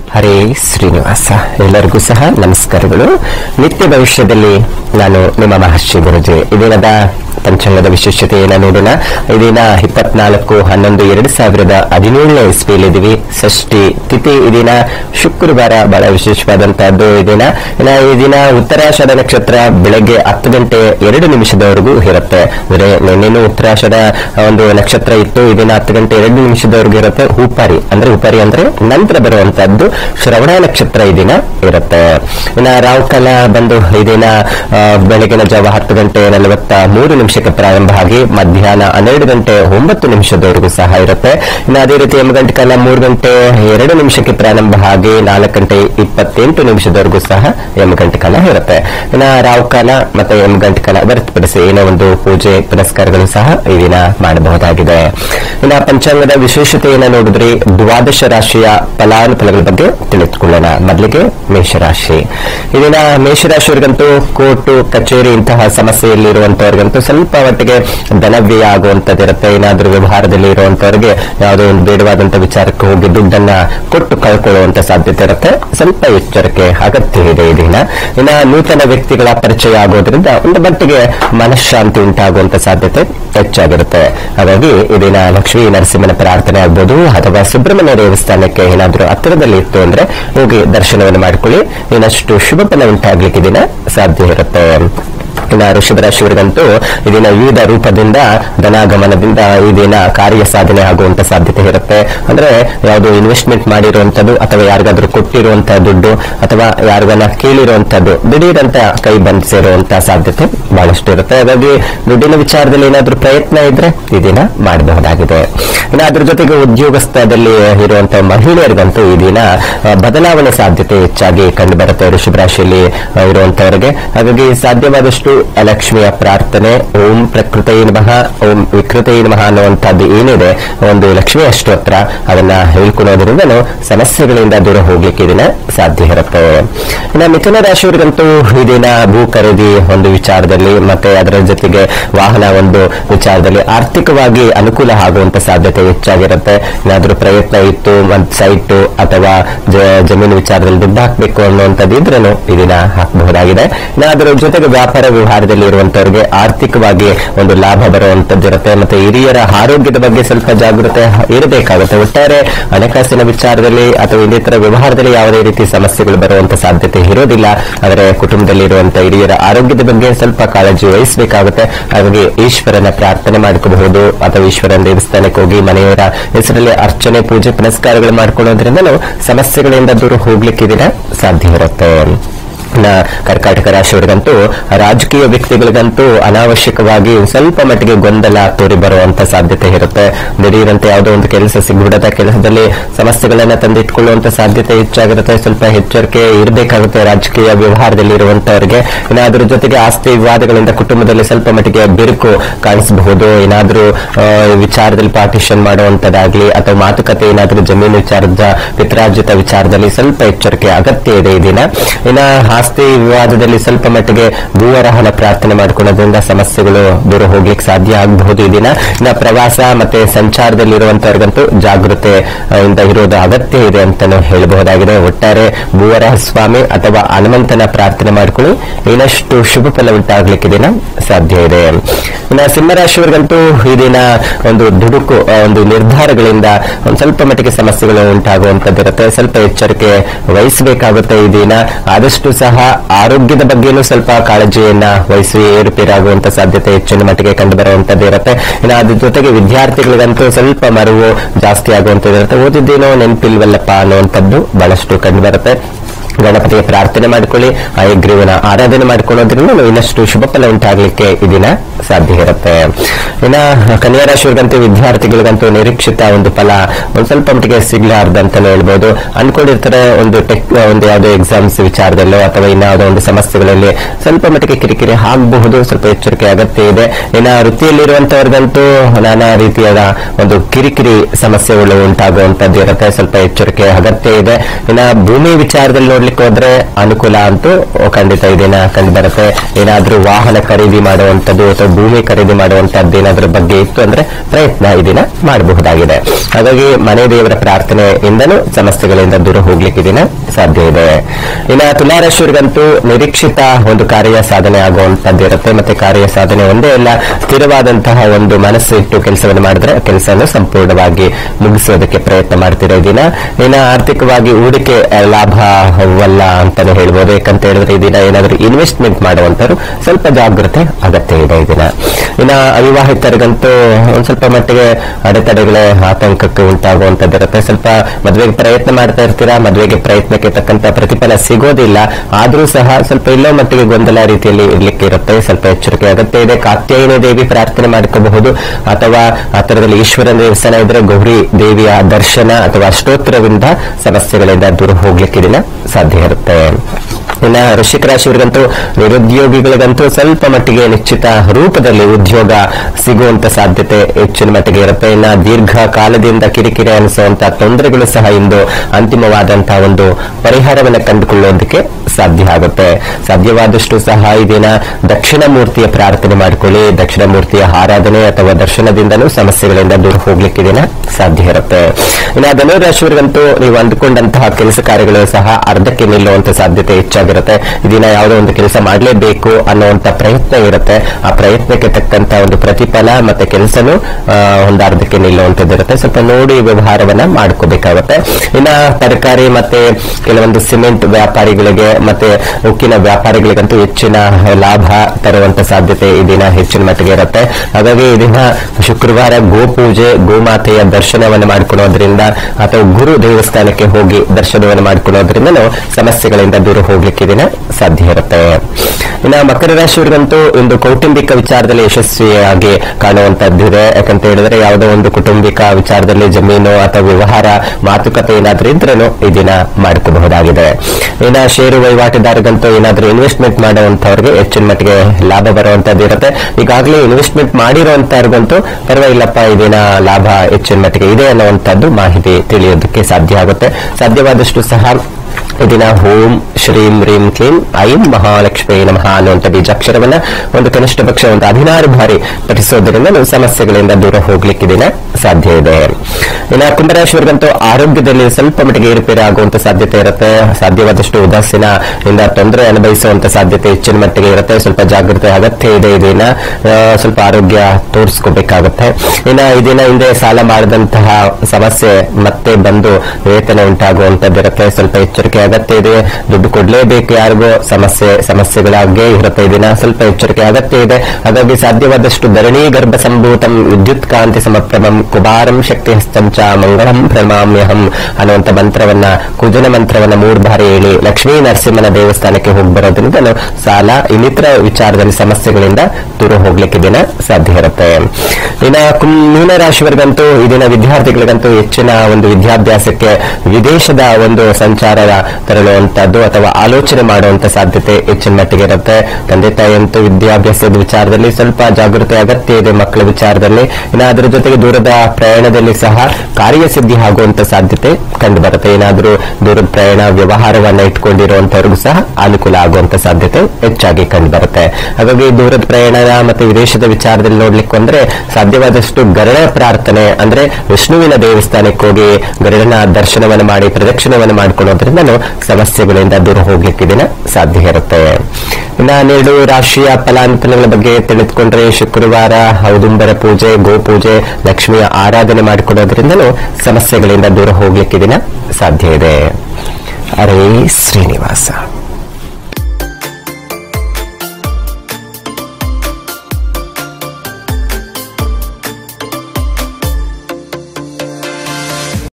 ಹರೇ ಶ್ರೀನಿವಾಸ ಎಲ್ಲರಿಗೂ ಸಹ ನಮಸ್ಕಾರಗಳು ನಿತ್ಯ ಭವಿಷ್ಯದಲ್ಲಿ ನಾನು ನಿಮ್ಮ ಮಹರ್ಷಿ ಗುರುಜಿ ಈ ದಿನದ ಪಂಚಾಂಗದ ವಿಶೇಷತೆಯನ್ನು ನೋಡೋಣ ಈ ದಿನ ಇಪ್ಪತ್ನಾಲ್ಕು ಹನ್ನೊಂದು ಎರಡು ಸಾವಿರದ ಹದಿನೇಳನೇ ಇಸ್ವಿಯಲ್ಲಿದ್ದೀವಿ ಷಷ್ಠಿ ತಿಥಿ ಈ ದಿನ ಶುಕ್ರವಾರ ಬಹಳ ವಿಶೇಷವಾದಂತಹದ್ದು ಈ ದಿನ ಇನ್ನ ಈ ದಿನ ಉತ್ತರಾಷಾಢ ನಕ್ಷತ್ರ ಬೆಳಗ್ಗೆ ಹತ್ತು ಗಂಟೆ ಎರಡು ನಿಮಿಷದವರೆಗೂ ಇರುತ್ತೆ ಅಂದ್ರೆ ನಿನ್ನೆನೂ ಉತ್ತರಾಷಾಢ ಒಂದು ನಕ್ಷತ್ರ ಇತ್ತು ಈ ದಿನ ಹತ್ತು ಗಂಟೆ ಎರಡು ನಿಮಿಷದವರೆಗೂ ಇರುತ್ತೆ ಉಪಾರಿ ಅಂದ್ರೆ ಉಪಾರಿ ಅಂದ್ರೆ ನಂತರ ಬರುವಂತಹದ್ದು ಶ್ರವಣ ನಕ್ಷತ್ರ ಈ ದಿನ ಇರುತ್ತೆ ಇನ್ನ ರಾಹುಕಾಲ ಬಂದು ಈ ದಿನ ಆ, ಬೆಳಗಿನ ಜಾವ ಹತ್ತು ಗಂಟೆ ನಲವತ್ತ ಮೂರು ನಿಮಿಷಕ್ಕೆ ಪ್ರಾರಂಭ ಆಗಿ ಮಧ್ಯಾಹ್ನ ಹನ್ನೆರಡು ಗಂಟೆ ಒಂಬತ್ತು ನಿಮಿಷದವರೆಗೂ ಸಹ ಇರುತ್ತೆ ಇನ್ನು ಅದೇ ರೀತಿ ಯಮಗಂಟೆ ಕಾಲ ಮೂರು ಗಂಟೆ ಎರಡು ನಿಮಿಷಕ್ಕೆ ಪ್ರಾರಂಭ ಆಗಿ ನಾಲ್ಕು ಗಂಟೆ ಇಪ್ಪತ್ತೆಂಟು ನಿಮಿಷದವರೆಗೂ ಸಹ ಯಮಗಂಟೆ ಕಾಲ ಇರುತ್ತೆ ಇನ್ನ ರಾಹುಕಾಲ ಮತ್ತೆ ಯಮಗಂಟೆ ಕಾಲ ಹೊರತುಪಡಿಸಿ ಏನೋ ಒಂದು ಪೂಜೆ ಪುರಸ್ಕಾರಗಳು ಸಹ ಈ ದಿನ ಮಾಡಬಹುದಾಗಿದೆ ಇನ್ನ ಪಂಚಾಂಗದ ವಿಶೇಷತೆಯನ್ನು ನೋಡಿದ್ರೆ ದ್ವಾದಶ ರಾಶಿಯ ಫಲಾನುಫಲಗಳ ಬಗ್ಗೆ ತಿಳಿದುಕೊಳ್ಳೋಣ ಮೊದಲಿಗೆ ಮೇಷರಾಶಿ ಇದನ್ನ ಮೇಷರಾಶಿಯವರಿಗಂತೂ ಕೋರ್ಟು ಕಚೇರಿ ಇಂತಹ ಸಮಸ್ಯೆಯಲ್ಲಿರುವಂತವ್ರಿಗಂತೂ ಸ್ವಲ್ಪ ಮಟ್ಟಿಗೆ ಧನವ್ಯಯ ಆಗುವಂತದ್ದಿರುತ್ತೆ ಏನಾದ್ರೂ ವ್ಯವಹಾರದಲ್ಲಿ ಇರುವಂತವ್ರಿಗೆ ಯಾವುದೋ ಒಂದು ಬೇಡವಾದಂತ ವಿಚಾರಕ್ಕೆ ಹೋಗಿ ದುಡ್ಡನ್ನ ಕೊಟ್ಟು ಕಳ್ಕೊಳ್ಳುವಂತ ಸಾಧ್ಯತೆ ಇರುತ್ತೆ ಸ್ವಲ್ಪ ಎಚ್ಚರಿಕೆ ಅಗತ್ಯ ಇದೆ ಈ ದಿನ ಇನ್ನ ನೂತನ ವ್ಯಕ್ತಿಗಳ ಪರಿಚಯ ಆಗೋದ್ರಿಂದ ಒಂದು ಮಟ್ಟಿಗೆ ಮನಃಶಾಂತಿ ಉಂಟಾಗುವಂತ ಸಾಧ್ಯತೆ ಹೆಚ್ಚಾಗಿರುತ್ತೆ ಹಾಗಾಗಿ ಈ ದಿನ ಲಕ್ಷ್ಮೀ ನರಸಿಂಹನ ಪ್ರಾರ್ಥನೆ ಆಗ್ಬೋದು ಅಥವಾ ಸುಬ್ರಹ್ಮಣ್ಯ ದೇವಸ್ಥಾನಕ್ಕೆ ಏನಾದ್ರೂ ಹತ್ತಿರದಲ್ಲಿ ಇತ್ತು ಅಂದ್ರೆ ಹೋಗಿ ದರ್ಶನವನ್ನು ಮಾಡಿಕೊಳ್ಳಿ ಇನ್ನಷ್ಟು ಶುಭ ಫಲ ಉಂಟಾಗ್ಲಿಕ್ಕೆ ಈ ದಿನ ಸಾಧ್ಯ ಇರುತ್ತೆ ಇನ್ನು ಋಷಭ ರಾಶಿಯವರಿಗಂತೂ ಈ ದಿನ ವಿವಿಧ ರೂಪದಿಂದ ಧನಾಗಮನದಿಂದ ಈ ದಿನ ಕಾರ್ಯ ಸಾಧನೆ ಆಗುವಂತ ಸಾಧ್ಯತೆ ಇರುತ್ತೆ ಅಂದ್ರೆ ಯಾವುದು ಇನ್ವೆಸ್ಟ್ಮೆಂಟ್ ಮಾಡಿರುವಂತದ್ದು ಅಥವಾ ಯಾರಿಗಾದ್ರೂ ಕೊಟ್ಟಿರುವಂತಹ ದುಡ್ಡು ಅಥವಾ ಯಾರಿಗನ್ನ ಕೇಳಿರುವಂತದ್ದು ದಿಢೀರಂತ ಕೈ ಬಂದ್ ಸೇರುವಂತ ಸಾಧ್ಯತೆ ಬಹಳಷ್ಟು ಇರುತ್ತೆ ಹಾಗಾಗಿ ದುಡ್ಡಿನ ವಿಚಾರದಲ್ಲಿ ಏನಾದ್ರೂ ಪ್ರಯತ್ನ ಇದ್ರೆ ಈ ದಿನ ಮಾಡಬಹುದಾಗಿದೆ ಇನ್ನು ಅದ್ರ ಜೊತೆಗೆ ಉದ್ಯೋಗಸ್ಥದಲ್ಲಿ ಇರುವಂತಹ ಮಹಿಳೆಯರಿಗಂತೂ ಈ ದಿನ ಆ, ಬದಲಾವಣೆ ಸಾಧ್ಯತೆ ಹೆಚ್ಚಾಗಿ ಕಂಡು ಬರುತ್ತೆ ಋಷಭ ರಾಶಿಯಲ್ಲಿ ಆ, ಇರುವಂತವರಿಗೆ ಹಾಗಾಗಿ ಸಾಧ್ಯವಾದಷ್ಟು ಲಕ್ಷ್ಮಿಯ ಪ್ರಾರ್ಥನೆ ಓಂ ಪ್ರಕೃತೈ ನಮಃ ಓಂ ವಿಕೃತೈ ನಮಃ ಅನ್ನುವಂಥದ್ದು ಏನಿದೆ ಒಂದು ಲಕ್ಷ್ಮಿ ಅಷ್ಟೋತ್ರ ಅದನ್ನ ಹೇಳ್ಕೊಳ್ಳೋದ್ರಿಂದಲೂ ಸಮಸ್ಯೆಗಳಿಂದ ದೂರ ಹೋಗ್ಲಿಕ್ಕೆ ಈ ದಿನ ಸಾಧ್ಯ ಇರುತ್ತೆ ಇನ್ನು ಮಿಥುನ ರಾಶಿಯವರಿಗಂತೂ ಈ ದಿನ ಭೂ ಖರೀದಿ ಒಂದು ವಿಚಾರದಲ್ಲಿ ಮತ್ತೆ ಅದರ ಜೊತೆಗೆ ವಾಹನ ಒಂದು ವಿಚಾರದಲ್ಲಿ ಆರ್ಥಿಕವಾಗಿ ಅನುಕೂಲ ಆಗುವಂತ ಸಾಧ್ಯತೆ ಹೆಚ್ಚಾಗಿರುತ್ತೆ ಏನಾದ್ರೂ ಪ್ರಯತ್ನ ಇತ್ತು ಒಂದು ಸೈಟ್ ಅಥವಾ ಜ- ಜಮೀನು ವಿಚಾರದಲ್ಲಿ ದುಡ್ಡು ಹಾಕಬೇಕು ಅನ್ನುವಂಥದ್ದು ಇದ್ರೂ ಈ ದಿನ ಹಾಕಬಹುದಾಗಿದೆ ಇನ್ನು ಅದರ ಜೊತೆಗೆ ವ್ಯಾಪಾರ ವ್ಯವಹಾರದಲ್ಲಿ ಇರುವಂತವರಿಗೆ ಆರ್ಥಿಕವಾಗಿ ಒಂದು ಲಾಭ ಬರುವಂತದ್ದು ಇರುತ್ತೆ ಮತ್ತೆ ಹಿರಿಯರ ಆರೋಗ್ಯದ ಬಗ್ಗೆ ಸ್ವಲ್ಪ ಜಾಗೃತೆ ಇರಬೇಕಾಗುತ್ತೆ ಒಟ್ಟಾರೆ ಹಣಕಾಸಿನ ವಿಚಾರದಲ್ಲಿ ಅಥವಾ ಇನ್ನಿತರ ವ್ಯವಹಾರದಲ್ಲಿ ಯಾವುದೇ ರೀತಿ ಸಮಸ್ಯೆಗಳು ಬರುವಂತ ಸಾಧ್ಯತೆ ಇರೋದಿಲ್ಲ ಆದರೆ ಕುಟುಂಬದಲ್ಲಿ ಇರುವಂತಹ ಹಿರಿಯರ ಆರೋಗ್ಯದ ಬಗ್ಗೆ ಸ್ವಲ್ಪ ಕಾಳಜಿ ವಹಿಸಬೇಕಾಗುತ್ತೆ ಹಾಗಾಗಿ ಈಶ್ವರನ ಪ್ರಾರ್ಥನೆ ಮಾಡ್ಕೋಬಹುದು ಅಥವಾ ಈಶ್ವರನ ದೇವಸ್ಥಾನಕ್ಕೆ ಹೋಗಿ ಮನೆಯವರ ಹೆಸರಲ್ಲಿ ಅರ್ಚನೆ ಪೂಜೆ ಪುನಸ್ಕಾರಗಳು ಮಾಡ್ಕೊಳ್ಳೋದ್ರಿಂದಲೂ ಸಮಸ್ಯೆಗಳಿಂದ ದೂರ ಹೋಗ್ಲಿಕ್ಕೆ ಈ ದಿನ ಸಾಧ್ಯ ಇರುತ್ತೆ ಇನ್ನ ಕರ್ಕಾಟಕ ರಾಶಿಯವರಿಗಂತೂ ರಾಜಕೀಯ ವ್ಯಕ್ತಿಗಳಿಗಂತೂ ಅನಾವಶ್ಯಕವಾಗಿ ಸ್ವಲ್ಪ ಮಟ್ಟಿಗೆ ಗೊಂದಲ ತೋರಿ ಬರುವಂತ ಸಾಧ್ಯತೆ ಇರುತ್ತೆ ದಿಢೀರಂತೆ ಯಾವುದೋ ಒಂದು ಕೆಲಸ ಸಿಗ್ಬಿಡದ ಕೆಲಸದಲ್ಲಿ ಸಮಸ್ಯೆಗಳನ್ನ ತಂದಿಟ್ಕೊಳ್ಳುವಂತ ಸಾಧ್ಯತೆ ಹೆಚ್ಚಾಗಿರುತ್ತೆ ಸ್ವಲ್ಪ ಎಚ್ಚರಿಕೆ ಇರಬೇಕಾಗುತ್ತೆ ರಾಜಕೀಯ ವ್ಯವಹಾರದಲ್ಲಿ ಇರುವಂತವರಿಗೆ ಇನ್ನು ಅದ್ರ ಜೊತೆಗೆ ಆಸ್ತಿ ವಿವಾದಗಳಿಂದ ಕುಟುಂಬದಲ್ಲಿ ಸ್ವಲ್ಪ ಮಟ್ಟಿಗೆ ಬಿರುಕು ಕಾಣಿಸಬಹುದು ಏನಾದ್ರೂ ಆ, ವಿಚಾರದಲ್ಲಿ ಪಾರ್ಟಿಷನ್ ಮಾಡುವಂತದ್ದಾಗ್ಲಿ ಅಥವಾ ಮಾತುಕತೆ ಏನಾದ್ರೂ ಜಮೀನು ವಿಚಾರದ ಪಿತ್ರಾರ್ಜಿತ ವಿಚಾರದಲ್ಲಿ ಸ್ವಲ್ಪ ಎಚ್ಚರಿಕೆ ಅಗತ್ಯ ಇದೆ ಈ ದಿನ ಇನ್ನ ಆಸ್ತಿ ವಿವಾದದಲ್ಲಿ ಸ್ವಲ್ಪ ಮಟ್ಟಿಗೆ ಭೂವರಹನ ಪ್ರಾರ್ಥನೆ ಮಾಡ್ಕೊಳ್ಳೋದ್ರಿಂದ ಸಮಸ್ಯೆಗಳು ದೂರ ಹೋಗ್ಲಿಕ್ಕೆ ಸಾಧ್ಯ ಆಗಬಹುದು ಈ ದಿನ ಇನ್ನ ಪ್ರವಾಸ ಮತ್ತೆ ಸಂಚಾರದಲ್ಲಿರುವಂತವ್ರಿಗಂತೂ ಜಾಗೃತೆ ಆ, ಇಂದ ಇರೋದು ಅಗತ್ಯ ಇದೆ ಅಂತಾನು ಹೇಳಬಹುದಾಗಿದೆ ಒಟ್ಟಾರೆ ಭೂವರಹ ಸ್ವಾಮಿ ಅಥವಾ ಹನುಮಂತನ ಪ್ರಾರ್ಥನೆ ಮಾಡ್ಕೊಳ್ಳಿ ಇನ್ನಷ್ಟು ಶುಭ ಫಲ ಉಂಟಾಗ್ಲಿಕ್ಕೆ ಈ ದಿನ ಸಾಧ್ಯ ಇದೆ ಇನ್ನ ಸಿಂಹರಾಶಿಯವರಿಗಂತೂ ಈ ದಿನ ಒಂದು ದುಡುಕು ಆ, ಒಂದು ನಿರ್ಧಾರಗಳಿಂದ ಒಂದು ಸ್ವಲ್ಪ ಮಟ್ಟಿಗೆ ಸಮಸ್ಯೆಗಳು ಉಂಟಾಗುವಂತದ್ದಿರುತ್ತೆ ಸ್ವಲ್ಪ ಎಚ್ಚರಿಕೆ ವಹಿಸಬೇಕಾಗುತ್ತೆ ಈ ದಿನ ಆದಷ್ಟು ಸಹ ಆರೋಗ್ಯದ ಬಗ್ಗೆನೂ ಸ್ವಲ್ಪ ಕಾಳಜಿಯನ್ನ ವಹಿಸಿ ಏರುಪೇರಾಗುವಂತ ಸಾಧ್ಯತೆ ಹೆಚ್ಚಿನ ಮಟ್ಟಿಗೆ ಕಂಡು ಬರುವಂತದ್ದು ಇರುತ್ತೆ ಇನ್ನು ಅದ್ರ ಜೊತೆಗೆ ವಿದ್ಯಾರ್ಥಿಗಳಿಗಂತೂ ಸ್ವಲ್ಪ ಮರುವು ಜಾಸ್ತಿ ಆಗುವಂತದ್ದು ಇರುತ್ತೆ ಓದಿದ್ದೇನೋ ನೆನಪಿಲ್ವಲ್ಲಪ್ಪ ಅನ್ನುವಂಥದ್ದು ಬಹಳಷ್ಟು ಕಂಡು ಬರುತ್ತೆ ಗಣಪತಿಗೆ ಪ್ರಾರ್ಥನೆ ಮಾಡಿಕೊಳ್ಳಿ ಹಯಗ್ರೀವನ ಆರಾಧನೆ ಮಾಡಿಕೊಳ್ಳೋದ್ರಿಂದ ಇನ್ನಷ್ಟು ಶುಭ ಫಲ ಉಂಟಾಗಲಿಕ್ಕೆ ಈ ದಿನ ಸಾಧ್ಯ ಇರುತ್ತೆ ಇನ್ನ ಕನ್ಯಾ ರಾಶಿಯವರಿಗಂತೂ ವಿದ್ಯಾರ್ಥಿಗಳಿಗಂತೂ ನಿರೀಕ್ಷಿತ ಒಂದು ಫಲ ಒಂದ್ ಸ್ವಲ್ಪ ಮಟ್ಟಿಗೆ ಸಿಗ್ಲಾರ್ದು ಅಂತಾನೆ ಹೇಳ್ಬೋದು ಅನ್ಕೊಂಡಿರ್ತಾರೆ ಒಂದು ಟೆಕ್ ಒಂದು ಯಾವುದೋ ಎಕ್ಸಾಮ್ಸ್ ವಿಚಾರದಲ್ಲೋ ಅಥವಾ ಇನ್ಯಾವುದೋ ಒಂದು ಸಮಸ್ಯೆಗಳಲ್ಲಿ ಸ್ವಲ್ಪ ಮಟ್ಟಿಗೆ ಕಿರಿಕಿರಿ ಆಗಬಹುದು ಸ್ವಲ್ಪ ಎಚ್ಚರಿಕೆ ಅಗತ್ಯ ಇದೆ ಇನ್ನ ವೃತ್ತಿಯಲ್ಲಿರುವಂತವ್ರಿಗಂತೂ ನಾನಾ ರೀತಿಯಾದ ಒಂದು ಕಿರಿಕಿರಿ ಸಮಸ್ಯೆಗಳು ಉಂಟಾಗುವಂತದ್ದು ಇರುತ್ತೆ ಸ್ವಲ್ಪ ಎಚ್ಚರಿಕೆ ಅಗತ್ಯ ಇದೆ ಇನ್ನ ಭೂಮಿ ವಿಚಾರದಲ್ಲಿ ನೋಡ್ಲಿಕ್ಕೆ ನೋಡ್ಲಿಕ್ಕೆ ಹೋದ್ರೆ ಅನುಕೂಲ ಅಂತೂ ಖಂಡಿತ ಇದನ್ನ ಕಂಡು ಬರುತ್ತೆ ಏನಾದ್ರೂ ವಾಹನ ಖರೀದಿ ಮಾಡುವಂತದ್ದು ಅಥವಾ ಭೂಮಿ ಖರೀದಿ ಮಾಡುವಂತದ್ದು ಏನಾದ್ರ ಬಗ್ಗೆ ಇತ್ತು ಅಂದ್ರೆ ಪ್ರಯತ್ನ ಇದನ್ನ ಮಾಡಬಹುದಾಗಿದೆ ಹಾಗಾಗಿ ಮನೆ ದೇವರ ಪ್ರಾರ್ಥನೆಯಿಂದಲೂ ಸಮಸ್ಯೆಗಳಿಂದ ದೂರ ಹೋಗ್ಲಿಕ್ಕೆ ಇದನ್ನ ಸಾಧ್ಯ ಇದೆ ಇನ್ನ ತುಲಾರಾಶಿಯವರಿಗಂತೂ ನಿರೀಕ್ಷಿತ ಒಂದು ಕಾರ್ಯ ಸಾಧನೆ ಆಗುವಂತದ್ದು ಇರುತ್ತೆ ಮತ್ತೆ ಕಾರ್ಯ ಸಾಧನೆ ಒಂದೇ ಅಲ್ಲ ಸ್ಥಿರವಾದಂತಹ ಒಂದು ಮನಸ್ಸು ಇಟ್ಟು ಕೆಲಸವನ್ನು ಮಾಡಿದ್ರೆ ಕೆಲಸವನ್ನು ಸಂಪೂರ್ಣವಾಗಿ ಮುಗಿಸೋದಕ್ಕೆ ಪ್ರಯತ್ನ ಮಾಡ್ತಿರೋ ದಿನ ಇನ್ನ ಆರ್ಥಿಕವಾಗಿ ಹೂಡಿಕೆ ಆ, ಲಾಭವಲ್ಲ ಅಂತಾನೆ ಹೇಳ್ಬೋದು ಯಾಕಂತ ಹೇಳಿದ್ರೆ ಈ ದಿನ ಏನಾದರೂ ಇನ್ವೆಸ್ಟ್ಮೆಂಟ್ ಮಾಡುವಂತರು ಸ್ವಲ್ಪ ಜಾಗ್ರತೆ ಅಗತ್ಯ ಇದೆ ಈ ದಿನ ಇನ್ನ ಅವಿವಾಹಿತರಿಗಂತೂ ಒಂದ್ ಸ್ವಲ್ಪ ಮಟ್ಟಿಗೆ ಅಡೆತಡೆಗಳೇ ಆತಂಕಕ್ಕೆ ಉಂಟಾಗುವಂತದ್ದು ಇರುತ್ತೆ ಸ್ವಲ್ಪ ಮದುವೆಗೆ ಪ್ರಯತ್ನ ಮಾಡ್ತಾ ಇರ್ತೀರಾ ಮದುವೆಗೆ ಪ್ರಯತ್ನಕ್ಕೆ ತಕ್ಕಂತ ಪ್ರತಿಫಲ ಸಿಗೋದಿಲ್ಲ ಆದ್ರೂ ಸಹ ಸ್ವಲ್ಪ ಎಲ್ಲೋ ಮಟ್ಟಿಗೆ ಗೊಂದಲ ರೀತಿಯಲ್ಲಿ ಇರ್ಲಿಕ್ಕೆ ಇರುತ್ತೆ ಸ್ವಲ್ಪ ಎಚ್ಚರಿಕೆ ಅಗತ್ಯ ಇದೆ ಕಾತ್ಯಾಯನಿ ದೇವಿ ಪ್ರಾರ್ಥನೆ ಮಾಡ್ಕೋಬಹುದು ಅಥವಾ ಆ ಥರದಲ್ಲಿ ಈಶ್ವರನ ದೇವಸ್ಥಾನ ಇದ್ರೆ ಗೌರಿ ದೇವಿಯ ದರ್ಶನ ಅಥವಾ ಅಷ್ಟೋತ್ತರದಿಂದ ಸಮಸ್ಯೆಗಳಿಂದ ದೂರ ಹೋಗ್ಲಿಕ್ಕೆ ಇದನ್ನ ಸಾಧ್ಯ ಇರುತ್ತೆ ಇನ್ನ ವೃಶ್ಚಿಕ ರಾಶಿಯವರಿಗಂತೂ ನಿರುದ್ಯೋಗಿಗಳಿಗಂತೂ ಸ್ವಲ್ಪ ಮಟ್ಟಿಗೆ ನಿಶ್ಚಿತ ರೂಪದಲ್ಲಿ ಉದ್ಯೋಗ ಸಿಗುವಂತ ಸಾಧ್ಯತೆ ಹೆಚ್ಚಿನ ಮಟ್ಟಿಗೆ ಇರುತ್ತೆ ಇನ್ನ ದೀರ್ಘ ಕಾಲದಿಂದ ಕಿರಿಕಿರಿ ಅನಿಸುವಂತ ತೊಂದರೆಗಳು ಸಹ ಇಂದು ಅಂತಿಮವಾದಂತಹ ಒಂದು ಪರಿಹಾರವನ್ನು ಕಂಡುಕೊಳ್ಳೋದಕ್ಕೆ ಸಾಧ್ಯ ಆಗುತ್ತೆ ಸಾಧ್ಯವಾದಷ್ಟು ಸಹ ಈ ದಿನ ದಕ್ಷಿಣ ಮೂರ್ತಿಯ ಪ್ರಾರ್ಥನೆ ಮಾಡಿಕೊಳ್ಳಿ ದಕ್ಷಿಣ ಮೂರ್ತಿಯ ಆರಾಧನೆ ಅಥವಾ ದರ್ಶನದಿಂದಲೂ ಸಮಸ್ಯೆಗಳಿಂದ ದೂರ ಹೋಗ್ಲಿಕ್ಕೆ ದಿನ ಸಾಧ್ಯ ಇರುತ್ತೆ ಇನ್ನು ಧನುರಾಶಿಯವರಿಗಂತೂ ನೀವು ಅಂದುಕೊಂಡಂತಹ ಕೆಲಸ ಕಾರ್ಯಗಳು ಸಹ ಅರ್ಧಕ್ಕೆ ನಿಲ್ಲುವಂತ ಸಾಧ್ಯತೆ ಹೆಚ್ಚಾಗಿರುತ್ತೆ ಈ ದಿನ ಯಾವುದೋ ಒಂದು ಕೆಲಸ ಮಾಡಲೇಬೇಕು ಅನ್ನುವಂತ ಪ್ರಯತ್ನ ಇರುತ್ತೆ ಆ ಪ್ರಯತ್ನಕ್ಕೆ ತಕ್ಕಂತ ಒಂದು ಪ್ರತಿಫಲ ಮತ್ತೆ ಕೆಲಸನೂ ಆ, ಒಂದು ಅರ್ಧಕ್ಕೆ ನಿಲ್ಲುವಂತದ್ದು ಇರುತ್ತೆ ಸ್ವಲ್ಪ ನೋಡಿ ವ್ಯವಹಾರವನ್ನ ಮಾಡ್ಕೋಬೇಕಾಗುತ್ತೆ ಇನ್ನ ತರಕಾರಿ ಮತ್ತೆ ಕೆಲವೊಂದು ಸಿಮೆಂಟ್ ವ್ಯಾಪಾರಿಗಳಿಗೆ ಮತ್ತೆ ಉಕ್ಕಿನ ವ್ಯಾಪಾರಿಗಳಿಗಂತೂ ಹೆಚ್ಚಿನ ಲಾಭ ತರುವಂತ ಸಾಧ್ಯತೆ ಈ ದಿನ ಹೆಚ್ಚಿನ ಮಟ್ಟಿಗೆ ಇರುತ್ತೆ ಹಾಗಾಗಿ ಈ ದಿನ ಶುಕ್ರವಾರ ಗೋಪೂಜೆ ಗೋಮಾತೆಯ ದರ್ಶನವನ್ನು ಮಾಡಿಕೊಳ್ಳೋದ್ರಿಂದ ಅಥವಾ ಗುರು ದೇವಸ್ಥಾನಕ್ಕೆ ಹೋಗಿ ದರ್ಶನವನ್ನು ಮಾಡಿಕೊಳ್ಳೋದ್ರಿಂದಲೂ ಸಮಸ್ಯೆಗಳಿಂದ ದೂರ ಹೋಗ್ಲಿಕ್ಕೆ ಈ ದಿನ ಸಾಧ್ಯ ಇರುತ್ತೆ ಇನ್ನ ಮಕರ ರಾಶಿಯವರಿಗಂತೂ ಇಂದು ಕೌಟುಂಬಿಕ ವಿಚಾರದಲ್ಲಿ ಯಶಸ್ವಿಯಾಗಿ ಕಾಣುವಂತದ್ದಿದೆ ಯಾಕಂತ ಹೇಳಿದ್ರೆ ಯಾವುದೋ ಒಂದು ಕುಟುಂಬಿಕ ವಿಚಾರದಲ್ಲಿ ಜಮೀನು ಅಥವಾ ವ್ಯವಹಾರ ಮಾತುಕತೆ ಏನಾದ್ರೂ ಇದ್ರೂ ಈ ದಿನ ಮಾಡ್ಕೋಬಹುದಾಗಿದೆ ಇನ್ನ ಷೇರು ವಹಿವಾಟುದಾರರಿಗಂತೂ ಏನಾದ್ರೂ ಇನ್ವೆಸ್ಟ್ಮೆಂಟ್ ಮಾಡುವಂತವ್ರಿಗೆ ಹೆಚ್ಚಿನ ಮಟ್ಟಿಗೆ ಲಾಭ ಬರುವಂತದ್ದು ಇರುತ್ತೆ ಈಗಾಗಲೇ ಇನ್ವೆಸ್ಟ್ಮೆಂಟ್ ಮಾಡಿರುವಂತವ್ರಿಗಂತೂ ಪರವಾಗಿಲ್ಲಪ್ಪ ಈ ದಿನ ಲಾಭ ಹೆಚ್ಚಿನ ಮಟ್ಟಿಗೆ ಇದೆ ಅನ್ನುವಂಥದ್ದು ಮಾಹಿತಿ ತಿಳಿಯೋದಕ್ಕೆ ಸಾಧ್ಯ ಆಗುತ್ತೆ ಸಾಧ್ಯವಾದಷ್ಟು ಸಹ ಈ ದಿನ ಓಂ ಶ್ರೀಂ ರೀಂ ಕ್ಲೀಂ ಐಂ ಮಹಾಲಕ್ಷ್ಮಿ ನಮಃ ಅನ್ನುವಂಥ ಬೀಜಾಕ್ಷರವನ್ನ ಒಂದು ಕನಿಷ್ಠ ಪಕ್ಷ ಒಂದು ಹದಿನಾರು ಬಾರಿ ಪಠಿಸೋದ್ರಿಂದ ಸಮಸ್ಯೆಗಳಿಂದ ದೂರ ಹೋಗ್ಲಿಕ್ಕೆ ದಿನ ಸಾಧ್ಯ ಇದೆ ಇನ್ನು ಕುಂಭರಾಶಿಯವರಿಗಂತೂ ಆರೋಗ್ಯದಲ್ಲಿ ಸ್ವಲ್ಪ ಮಟ್ಟಿಗೆ ಏರುಪೇರು ಆಗುವಂತ ಸಾಧ್ಯತೆ ಇರುತ್ತೆ ಸಾಧ್ಯವಾದಷ್ಟು ಉದಾಸೀನ ಇಂದ ತೊಂದರೆ ಅನುಭವಿಸುವಂತ ಸಾಧ್ಯತೆ ಹೆಚ್ಚಿನ ಮಟ್ಟಿಗೆ ಇರುತ್ತೆ ಸ್ವಲ್ಪ ಜಾಗೃತಿ ಅಗತ್ಯ ಇದೆ ಈ ದಿನ ಆ, ಸ್ವಲ್ಪ ಆರೋಗ್ಯ ತೋರಿಸ್ಕೋಬೇಕಾಗುತ್ತೆ ಇನ್ನು ಈ ದಿನ ಹಿಂದೆ ಸಾಲ ಮಾಡಿದಂತಹ ಸಮಸ್ಯೆ ಮತ್ತೆ ಬಂದು ವೇತನ ಉಂಟಾಗುವಂತದ್ದಿರುತ್ತೆ ಸ್ವಲ್ಪ ಎಚ್ಚರಿಕೆ ಅಗತ್ಯ ಇದೆ ದುಡ್ಡು ಕೊಡ್ಲೇಬೇಕು ಯಾರಿಗೂ ಸಮಸ್ಯೆ ಸಮಸ್ಯೆಗಳಾಗೇ ಇರುತ್ತೆ ಈ ದಿನ ಸ್ವಲ್ಪ ಎಚ್ಚರಿಕೆ ಅಗತ್ಯ ಇದೆ ಹಾಗಾಗಿ ಸಾಧ್ಯವಾದಷ್ಟು ಧರಣಿ ಗರ್ಭ ಸಂಭೂತಂ ವಿದ್ಯುತ್ ಕಾಂತಿ ಸಮಪ್ರಮಂ ಕುಮಾರಂ ಶಕ್ತಿ ಹಸ್ತಂಚ ಮಂಗಳಂ ಪ್ರಣಮಾಮ್ಯಹಂ ಅನ್ನುವಂತ ಮಂತ್ರವನ್ನ ಕುಜನ ಮಂತ್ರವನ್ನ ಮೂರು ಬಾರಿ ಹೇಳಿ ಲಕ್ಷ್ಮೀ ನರಸಿಂಹನ ದೇವಸ್ಥಾನಕ್ಕೆ ಹೋಗಿ ಬರೋದ್ರಿಂದ ಸಾಲ ಇನ್ನಿತರ ವಿಚಾರದಲ್ಲಿ ಸಮಸ್ಯೆಗಳಿಂದ ದೂರ ಹೋಗ್ಲಿಕ್ಕೆ ದಿನ ಸಾಧ್ಯ ಇರುತ್ತೆ ಇನ್ನ ಕುಂ- ಮೀನ ರಾಶಿಯವರಿಗಂತೂ ಈ ದಿನ ವಿದ್ಯಾರ್ಥಿಗಳಿಗಂತೂ ಹೆಚ್ಚಿನ ಒಂದು ವಿದ್ಯಾಭ್ಯಾಸಕ್ಕೆ ವಿದೇಶದ ಒಂದು ಸಂಚಾರ ತರಳುವಂತದ್ದು ಅಥವಾ ಆಲೋಚನೆ ಮಾಡುವಂತ ಸಾಧ್ಯತೆ ಹೆಚ್ಚಿನ ಮಟ್ಟಿಗೆ ಇರುತ್ತೆ ತಂದೆ ತಾಯಿ ಅಂತೂ ವಿದ್ಯಾಭ್ಯಾಸದ ವಿಚಾರದಲ್ಲಿ ಸ್ವಲ್ಪ ಜಾಗೃತಿ ಅಗತ್ಯ ಇದೆ ಮಕ್ಕಳ ವಿಚಾರದಲ್ಲಿ ಇನ್ನು ಅದರ ಜೊತೆಗೆ ದೂರದ ಪ್ರಯಾಣದಲ್ಲಿ ಸಹ ಕಾರ್ಯಸಿದ್ಧಿ ಆಗುವಂತ ಸಾಧ್ಯತೆ ಕಂಡು ಬರುತ್ತೆ ಏನಾದರೂ ದೂರದ ಪ್ರಯಾಣ ವ್ಯವಹಾರವನ್ನ ಇಟ್ಕೊಂಡಿರುವಂತವ್ರಿಗೂ ಸಹ ಅನುಕೂಲ ಆಗುವಂತ ಸಾಧ್ಯತೆ ಹೆಚ್ಚಾಗಿ ಕಂಡು ಬರುತ್ತೆ ಹಾಗಾಗಿ ದೂರದ ಪ್ರಯಾಣ ಮತ್ತೆ ವಿದೇಶದ ವಿಚಾರದಲ್ಲಿ ನೋಡ್ಲಿಕ್ಕೆ ಅಂದ್ರೆ ಸಾಧ್ಯವಾದಷ್ಟು ಗರುಡ ಪ್ರಾರ್ಥನೆ ಅಂದ್ರೆ ವಿಷ್ಣುವಿನ ದೇವಸ್ಥಾನಕ್ಕೆ ಹೋಗಿ ಗರುಡನ ದರ್ಶನವನ್ನು ಮಾಡಿ ಪ್ರದಕ್ಷಿಣೆಯನ್ನು ಮಾಡಿಕೊಳ್ಳೋದ್ರಿಂದ ಸಮಸ್ಯೆಗಳಿಂದ ದೂರ ಹೋಗ್ಲಿಕ್ಕೆ ದಿನ ಸಾಧ್ಯ ಇರುತ್ತೆ ಇನ್ನ ಹನ್ನೆರಡು ರಾಶಿಯ ಫಲಾನುಫಲಗಳ ಬಗ್ಗೆ ತಿಳಿದುಕೊಂಡ್ರೆ ಶುಕ್ರವಾರ ಔದುಂಬರ ಪೂಜೆ ಗೋಪೂಜೆ ಲಕ್ಷ್ಮಿಯ ಆರಾಧನೆ ಮಾಡಿಕೊಡೋದ್ರಿಂದಲೂ ಸಮಸ್ಯೆಗಳಿಂದ ದೂರ ಹೋಗ್ಲಿಕ್ಕೆ ದಿನ ಸಾಧ್ಯ ಇದೆ ಹರೇ ಶ್ರೀನಿವಾಸ